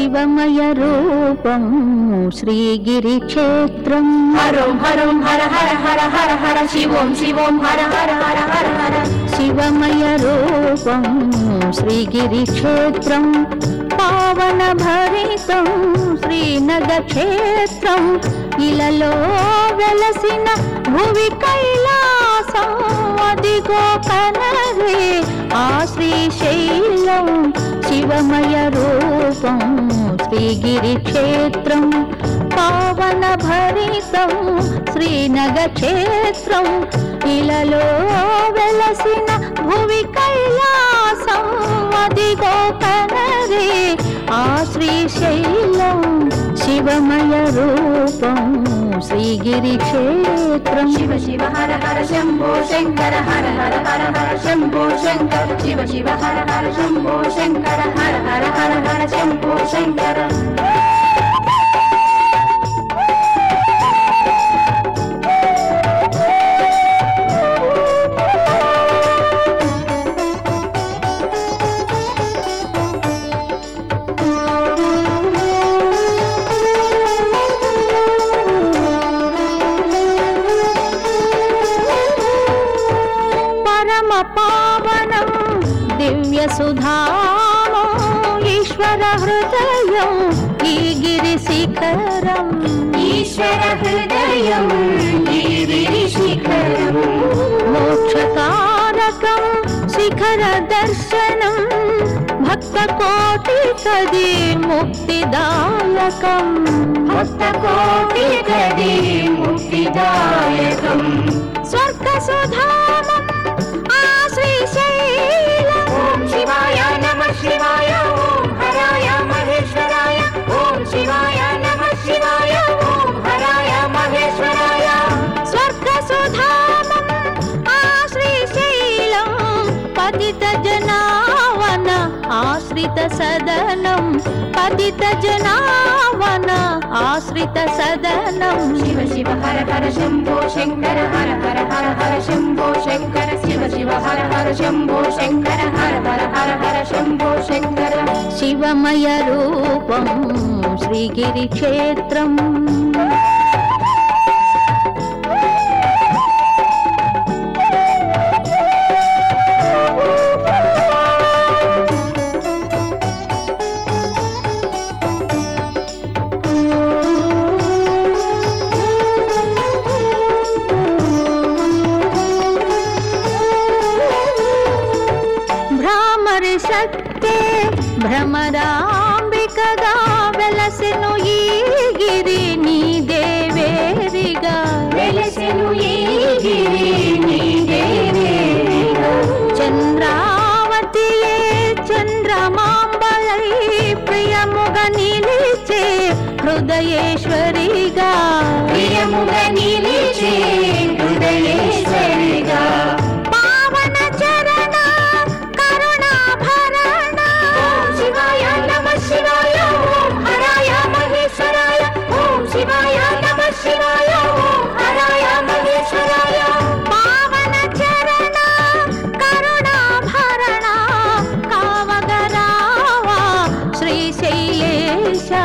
శివమయ రూపం శ్రీగిరిక్షేత్రం హరోం హరోం హర హర హర హర హర శివోం శివోం హర హర హర హర హర శివమయ రూపం శ్రీగిరిక్షేత్రం పావన భరితం శ్రీనగ క్షేత్రం ఇలలో వెలసిన భువి కైలాసం అదిగో కనరే ఆ శ్రీశైలం శివమయ రూపం శ్రీగిరిక్షేత్రం పావన భరితం శ్రీనగ క్షేత్రం ఇలలో వెలసిన భువి కైలాసం అదిగో కనరే ఆ శ్రీశైలం శివమయ రూపం శ్రీగిరి క్షేత్రం శివ శివ హర హర శంభో శంకర హర హర హర హర శంభో శంకర శివ శివ హర హర శంభో శంకర హర హర హర హర శంభో శంకర పరమ పావనం దివ్య సుధామో ఈశ్వర హృదయం ఈ గిరి శిఖరం ఈశ్వర హృదయం గిరి శిఖరం మోక్షకారకం శిఖర దర్శనం భక్త కోటి కది ముక్తిదాయకం భక్త కోటి గది ముక్తిదాయకం స్వర్గ సుధామం ఆ శ్రీశైలం ఓం శివాయ నమ శివాయ ఓం హరాయ మహేశ్వరాయ ఓం శివాయ నమ శివాయ ఓం హరాయ మహేశ్వరాయ స్వర్గ సుధామం ఆ శ్రీశైలం పతిత జనావన ఆశ్రిత సదనం పతిత జనావన ఆశ్రిత సదనం శివ శివ హర హర శంభో శంకర హర హర హర హర శంభో శంకర శివ శివ హర హర శంభో శంకర హర హర హర హర శంభో శంకర శివమయ రూపం శ్రీగిరి క్షేత్రం భ్రామరి శక్తే భ్రమరాంబికగా వెలసెను ఈ గిరి నీ దేవేరిగా వెలసెను ఈ గిరి నీ దేవేరిగా. చంద్రావతియే చంద్రమాంబలై ప్రియముగ నిలిచే హృదయేశ్వరిగా ప్రియముగా నిలిచే హృదయేశ్వరిగా పావన చరణ కరుణాభరణ ఓం శివాయ నమ శివాయ ఓం హరాయ మహేశ్వరాయ ఓం శివాయ నమ శివాయ ఓం హరాయ మహేశ్వరాయ పావన చరణ కరుణాభరణ కావగరావా శ్రీశైలేశ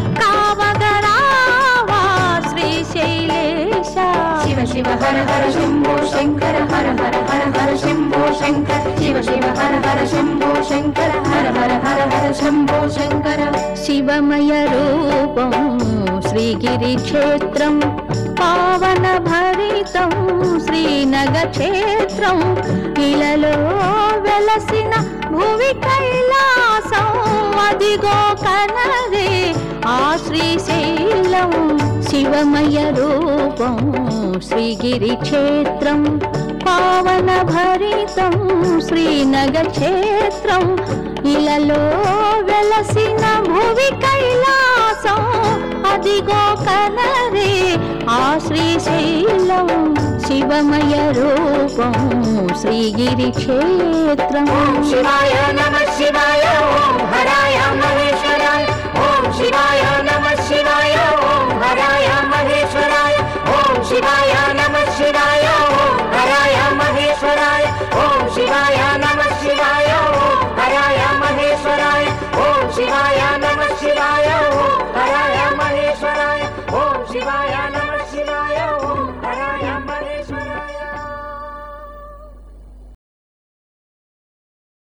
కావగరావా శ్రీశైలేశ శివ శివ హర హర శంభో శంకర హర హర హర హర శంభో శంకర శివ శివ హర హర శంభో శంకర హర హర హర హర శంభో శంకర శివమయ రూపం శ్రీగిరి క్షేత్రం పావన భరితం శ్రీనగ క్షేత్రం ఇలలో వెలసిన భువి కైలాసం అదిగో కనరే ఆ శ్రీశైలం శివమయ రూపం శ్రీగిరి క్షేత్రం పావన భరితం శ్రీనగ క్షేత్రం ఇలలో వెలసిన భువి కైలాసం అదిగో కనరే ఆ శ్రీశైలం శివమయ రూపం శ్రీగిరి క్షేత్రం ఓం శివాయ